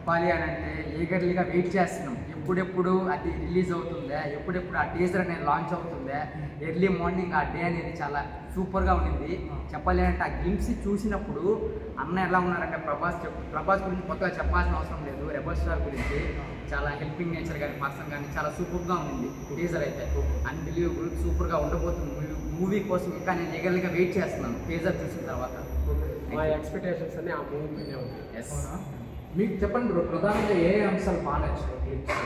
చెప్పాలి అని అంటే ఈగర్లీగా వెయిట్ చేస్తున్నాం ఎప్పుడెప్పుడు అది రిలీజ్ అవుతుందా ఎప్పుడెప్పుడు ఆ టీజర్ అనేది లాంచ్ అవుతుందా ఎర్లీ మార్నింగ్ ఆ డే అనేది చాలా సూపర్గా ఉండింది చెప్పాలి అంటే ఆ గ్లిమ్స్ చూసినప్పుడు అన్న ఎలా ఉన్నారంటే ప్రభాస్ చెప్ ప్రభాస్ గురించి కొత్తగా చెప్పాల్సిన అవసరం లేదు రెబల్ స్టార్ గురించి చాలా హెల్పింగ్ నేచర్ కానీ పర్సన్ కానీ చాలా సూపర్గా ఉంది టీజర్ అయితే అన్బిలీవబుల్ సూపర్గా ఉండబోతుంది మూవీ మూవీ కోసం ఇంకా నేను ఈగర్లీగా వెయిట్ చేస్తున్నాను టీజర్ చూసిన తర్వాత మా ఎక్స్పెక్టేషన్స్ అన్ని ఆ మూవీ మీదే ఉంది ఎస్ అవునా? మీకు చెప్పండి బ్రో ప్రధానంగా ఏ అంశాలు బాగా నచ్చాయి క్లిప్స్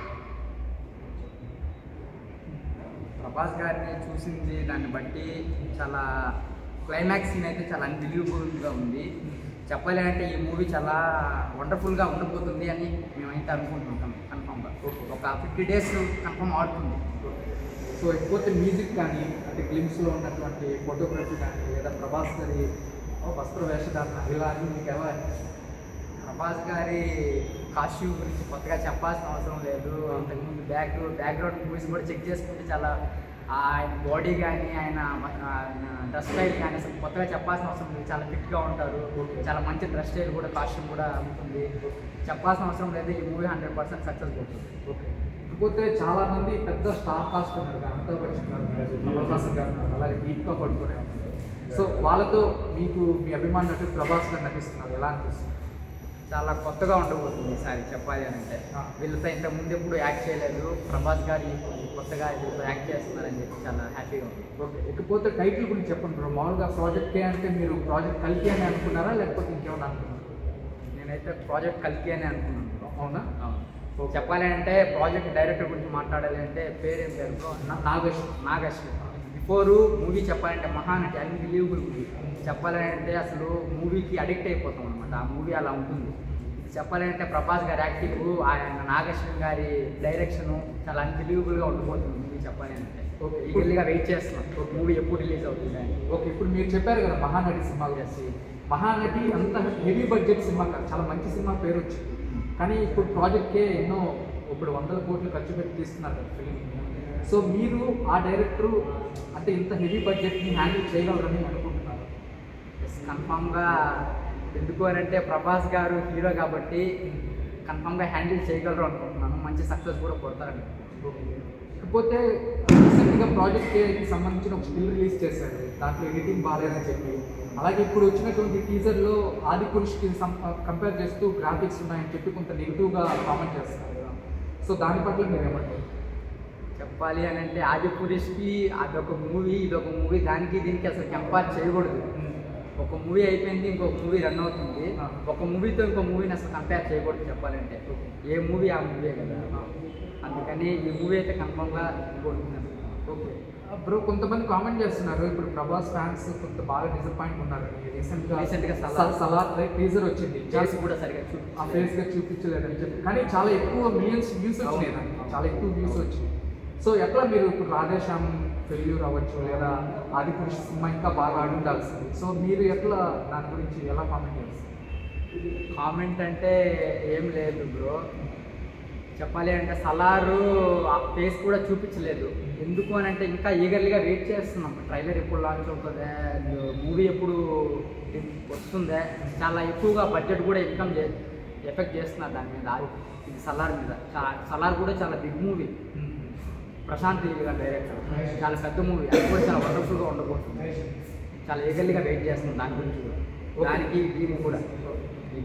ప్రభాస్ గారిని చూసింది దాన్ని బట్టి చాలా క్లైమాక్స్ సీన్ అయితే చాలా అన్బిలీవబుల్గా ఉంది చెప్పాలి అంటే ఈ మూవీ చాలా వండర్ఫుల్గా ఉండబోతుంది అని మేమైతే అనుకుంటుంటాం కన్ఫామ్గా ఒక ఫిఫ్టీ డేస్ కన్ఫామ్ ఆడుతుంది సో ఇకపోతే మ్యూజిక్ కానీ అంటే గ్లిమ్స్లో ఉన్నటువంటి ఫోటోగ్రఫీ కానీ లేదా ప్రభాస్ గారి వస్త్ర వేషధారణ ఇలా అన్ని మీకు ఎలా ప్రభాస్ గారి కాస్ట్యూమ్ గురించి కొత్తగా చెప్పాల్సిన అవసరం లేదు అంతకుముందు బ్యాక్ బ్యాక్గ్రౌండ్ మూవీస్ కూడా చెక్ చేసుకుంటే చాలా ఆ ఆయన బాడీ కానీ ఆయన డ్రెస్ స్టైల్ కానీ అసలు కొత్తగా చెప్పాల్సిన అవసరం లేదు చాలా ఫిట్గా ఉంటారు చాలా మంచి డ్రెస్ స్టైల్ కూడా కాస్ట్యూమ్ కూడా ఉంటుంది చెప్పాల్సిన అవసరం లేదు ఈ మూవీ హండ్రెడ్ పర్సెంట్ సక్సెస్ అవుతుంది ఓకే ఇకపోతే చాలా మంది పెద్ద స్టార్ కాస్ట్ ఉన్నారు కదా, అమితాబ్ బచ్చన్ గారు ఉన్నారు కమల్ హాసన్ గారు ఉన్నారు అలాగే డీప్గా పడుకునే ఉన్నారు సో వాళ్ళతో మీకు మీ అభిమాన నటుడు ప్రభాస్ గారు నటిస్తున్నారు ఎలా అనిపిస్తుంది చాలా కొత్తగా ఉండబోతుంది ఈసారి చెప్పాలి అని అంటే ఆ. వీళ్ళతో ఇంత ముందు ఎప్పుడు యాక్ట్ చేయలేదు ప్రభాస్ గారు ఈ కొత్తగా వీళ్ళతో యాక్ట్ చేస్తున్నారని చెప్పి చాలా హ్యాపీగా ఉంది ఓకే ఇకపోతే టైటిల్ గురించి చెప్పండి బ్రో మామూలుగా ప్రాజెక్ట్ కే అంటే మీరు ప్రాజెక్ట్ కలికి అని అనుకున్నారా లేకపోతే ఇంకేమైనా అనుకున్నారా నేనైతే ప్రాజెక్ట్ కలికి అని అనుకున్నాను bro. అవునా అవును. చెప్పాలి అంటే ప్రాజెక్ట్ డైరెక్టర్ గురించి మాట్లాడాలి అంటే పేరేం పేరు bro? నా- నాగేష్ నాగశ్వ బిఫోర్ మూవీ చెప్పాలంటే మహానటి అన్బిలీవబుల్ మూవీ చెప్పాలి అంటే అసలు మూవీకి అడిక్ట్ అయిపోతాం అనమాట ఆ మూవీ అలా ఉంటుంది ఇది చెప్పాలి అంటే ప్రభాస్ గారి యాక్టింగ్ ఆయన నాగశ్వన్ గారి డైరెక్షన్ చాలా అన్బిలీవబుల్గా ఉండిపోతుంది మూవీ చెప్పాలి అంటే Okay. ఈగర్లీగా వెయిట్ చేస్తున్నాం మూవీ ఎప్పుడు రిలీజ్ అవుతుంది అని ఓకే ఇప్పుడు మీరు చెప్పారు కదా మహానటి సినిమా గురించి మహానటి అంత హెవీ బడ్జెట్ సినిమా కాదు చాలా మంచి సినిమా పేరు వచ్చింది కానీ ఇప్పుడు ప్రాజెక్ట్కే ఎన్నో ఇప్పుడు వందల కోట్లు ఖర్చు పెట్టి తీస్తున్నారు కదా ఫిల్మ్ సో మీరు ఆ డైరెక్టరు అంటే ఇంత హెవీ బడ్జెట్ని హ్యాండిల్ చేయగలరని అనుకుంటున్నారు కన్ఫామ్గా ఎందుకు అని అంటే ప్రభాస్ గారు హీరో కాబట్టి కన్ఫామ్గా హ్యాండిల్ చేయగలరు అనుకుంటున్నాను మంచి సక్సెస్ కూడా కొడతారని ఇకపోతే రీసెంట్గా ప్రాజెక్ట్ కేకి సంబంధించిన ఒక స్టిల్ రిలీజ్ చేశారు దాంట్లో ఎడిటింగ్ బాగాలేదని చెప్పి అలాగే ఇప్పుడు వచ్చినటువంటి టీజర్లో ఆది పురుష్కి కంపేర్ చేస్తూ గ్రాఫిక్స్ ఉన్నాయని చెప్పి కొంత నెగిటివ్గా కామెంట్ చేస్తున్నారు కదా సో దాని పట్ల మీరు ఏమంటారు చెప్పాలి అని అంటే ఆది పురుష్కి అదొక మూవీ ఇదొక మూవీ దానికి దీనికి అసలు కంపేర్ చేయకూడదు ఒక మూవీ అయిపోయింది ఇంకొక మూవీ రన్ అవుతుంది ఆ. ఒక మూవీతో ఇంకో మూవీని అసలు కంపేర్ చేయకూడదు చెప్పాలంటే ఏ మూవీ ఆ మూవీ కదా అందుకని ఈ మూవీ అయితే కన్ఫామ్గా కోరుకున్నాను ఓకే బ్రో కొంతమంది కామెంట్ చేస్తున్నారు ఇప్పుడు ప్రభాస్ ఫ్యాన్స్ కొంత బాగా డిసప్పాయింట్ ఉన్నారు రీసెంట్గా Recent గా సలార్. సలార్ టీజర్ వచ్చింది చేసి కూడా సరిగా ఆ చూపించలేదు. ఫేస్ గా చూపించలేదని చెప్పి కానీ చాలా ఎక్కువ మిలియన్స్ వ్యూస్ వచ్చినాయి దానికి. చాలా ఎక్కువ వ్యూస్ వచ్చినాయి సో ఎట్లా మీరు ఇప్పుడు రాధేశ్యామ్ ఫెయిల్యూర్ అవ్వచ్చు లేదా ఆది పురుష సినిమా ఇంకా బాగా ఆడి ఉండాల్సింది సో మీరు ఎట్లా దాని గురించి ఎలా కామెంట్ చేస్తారు కామెంట్ అంటే ఏం లేదు బ్రో చెప్పాలి అంటే సలారు ఆ ఫేస్ కూడా చూపించలేదు ఎందుకు అని అంటే ఇంకా ఈగర్లీగా వెయిట్ చేస్తున్నాం ట్రైలర్ ఎప్పుడు లాంచ్ అవుతుందా మూవీ ఎప్పుడు వస్తుందా చాలా ఎక్కువగా బడ్జెట్ కూడా ఇన్కమ్ చే ఎఫెక్ట్ చేస్తున్నారు దాని మీద అది- ఇది సలార్ మీద చా- సలార్ కూడా చాలా బిగ్ మూవీ ప్రశాంత్ నీల్ గారు డైరెక్టర్ చాలా పెద్ద మూవీ అది కూడా చాలా వండర్ఫుల్గా ఉండబోతుంది చాలా ఈగర్లీగా వెయిట్ చేస్తున్నాం దాని గురించి కూడా దానికి దీనికి కూడా